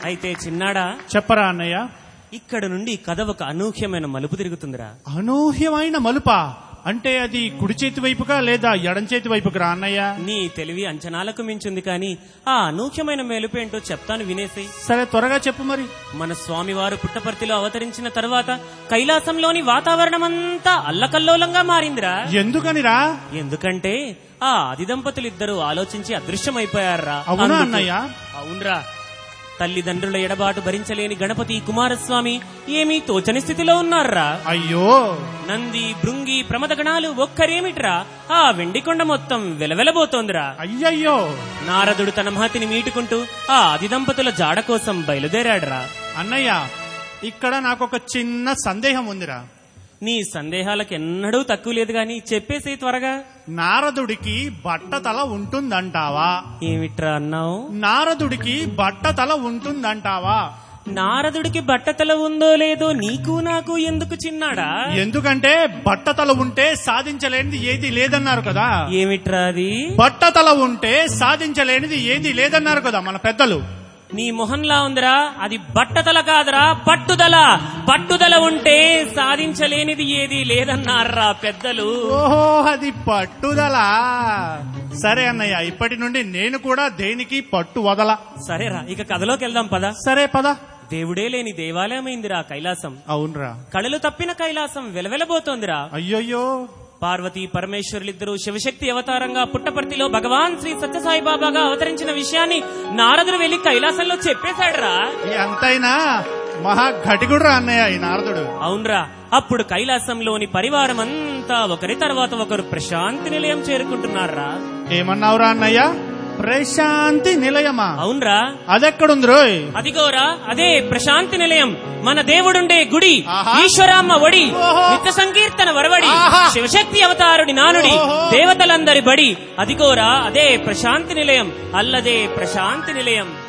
అయితే చిన్నాడా చెప్పరా అన్నయ్య ఇక్కడ నుండి కథ ఒక అనూహ్యమైన మలుపు తిరుగుతుందిరా అనూహ్యమైన మలుప అంటే అది కుడి చేతి వైపుగా లేదా ఎడం చేతి వైపుగా అన్నయ్య నీ తెలివి అంచనాలకు మించుంది కానీ ఆ అనూహ్యమైన మెలుపేంటో చెప్తాను వినేసి సరే త్వరగా చెప్పు మరి మన స్వామివారు పుట్టపర్తిలో అవతరించిన తర్వాత కైలాసంలోని వాతావరణమంతా అల్లకల్లోలంగా మారిందిరా ఎందుకనిరా ఎందుకంటే ఆ ఆది దంపతులిద్దరూ ఆలోచించి అదృశ్యమైపోయారా అవునా అందుకు- అన్నయ్య అవునరా తల్లిదండ్రుల ఎడబాటు భరించలేని గణపతి కుమారస్వామి ఏమీ తోచని స్థితిలో ఉన్నారా అయ్యో నంది భృంగి ప్రమదగణాలు ఒక్కరేమిట్రా ఆ వెండికొండ మొత్తం వెలవెలబోతోందిరా అయ్యయ్యో నారదుడు తన మహతిని మీటుకుంటూ ఆ ఆది దంపతుల జాడ కోసం బయలుదేరాడురా అన్నయ్య ఇక్కడ నాకు ఒక చిన్న సందేహం ఉందిరా నీ సందేహాలకు ఎన్నడూ తక్కువ లేదు గాని చెప్పేసి త్వరగా నారదుడికి బట్టతల ఉంటుందంటావా ఏమిట్రా అన్నావు నారదుడికి బట్టతల ఉంటుందంటావా నారదుడికి బట్టతల ఉందో లేదో నీకు నాకు ఎందుకు చిన్నాడా ఎందుకంటే బట్టతల ఉంటే సాధించలేనిది ఏది లేదన్నారు కదా ఏమిట్రా అది బట్టతల ఉంటే సాధించలేనిది ఏది లేదన్నారు కదా మన పెద్దలు నీ మొహంలా ఉందిరా అది బట్టతల కాదురా పట్టుదల పట్టుదల ఉంటే సాధించలేనిది ఏది లేదన్నారా పెద్దలు ఓహో అది పట్టుదల సరే అన్నయ్య ఇప్పటి నుండి నేను కూడా దేనికి పట్టు వదల సరేరా ఇక కథలోకి వెళ్దాం పద సరే పద దేవుడే లేని దేవాలయమైందిరా కైలాసం అవునరా కళలు తప్పిన కైలాసం వెలవెలబోతోందిరా అయ్యయ్యో పార్వతి పరమేశ్వరులిద్దరూ శివశక్తి అవతారంగా పుట్టపర్తిలో భగవాన్ శ్రీ సత్యసాయి బాబాగా అవతరించిన విషయాన్ని నారదుడు వెళ్లి కైలాసంలో చెప్పేశాడురా ఎంతైనా మహా ఘటిగుడురా అన్నయ్య ఈ నారదుడు అవునరా అప్పుడు కైలాసంలోని పరివారం అంతా ఒకరి తర్వాత ఒకరు ప్రశాంతి నిలయం చేరుకుంటున్నారా ఏమన్నావురా అన్నయ్య ప్రశాంతి నిలయమా అవునరా అదెక్కడుంది రోయ్ అదిగోరా అదే ప్రశాంతి నిలయం మన దేవుడుండే గుడి ఆహా. ఈశ్వరామ్మ ఒడి ఓహో. నిత్య సంకీర్తన వరవడి ఆహా. శివశక్తి అవతారుడి నానుడి ఓహో. దేవతలందరి బడి అదిగోరా అదే ప్రశాంతి నిలయం అల్లదే ప్రశాంతి నిలయం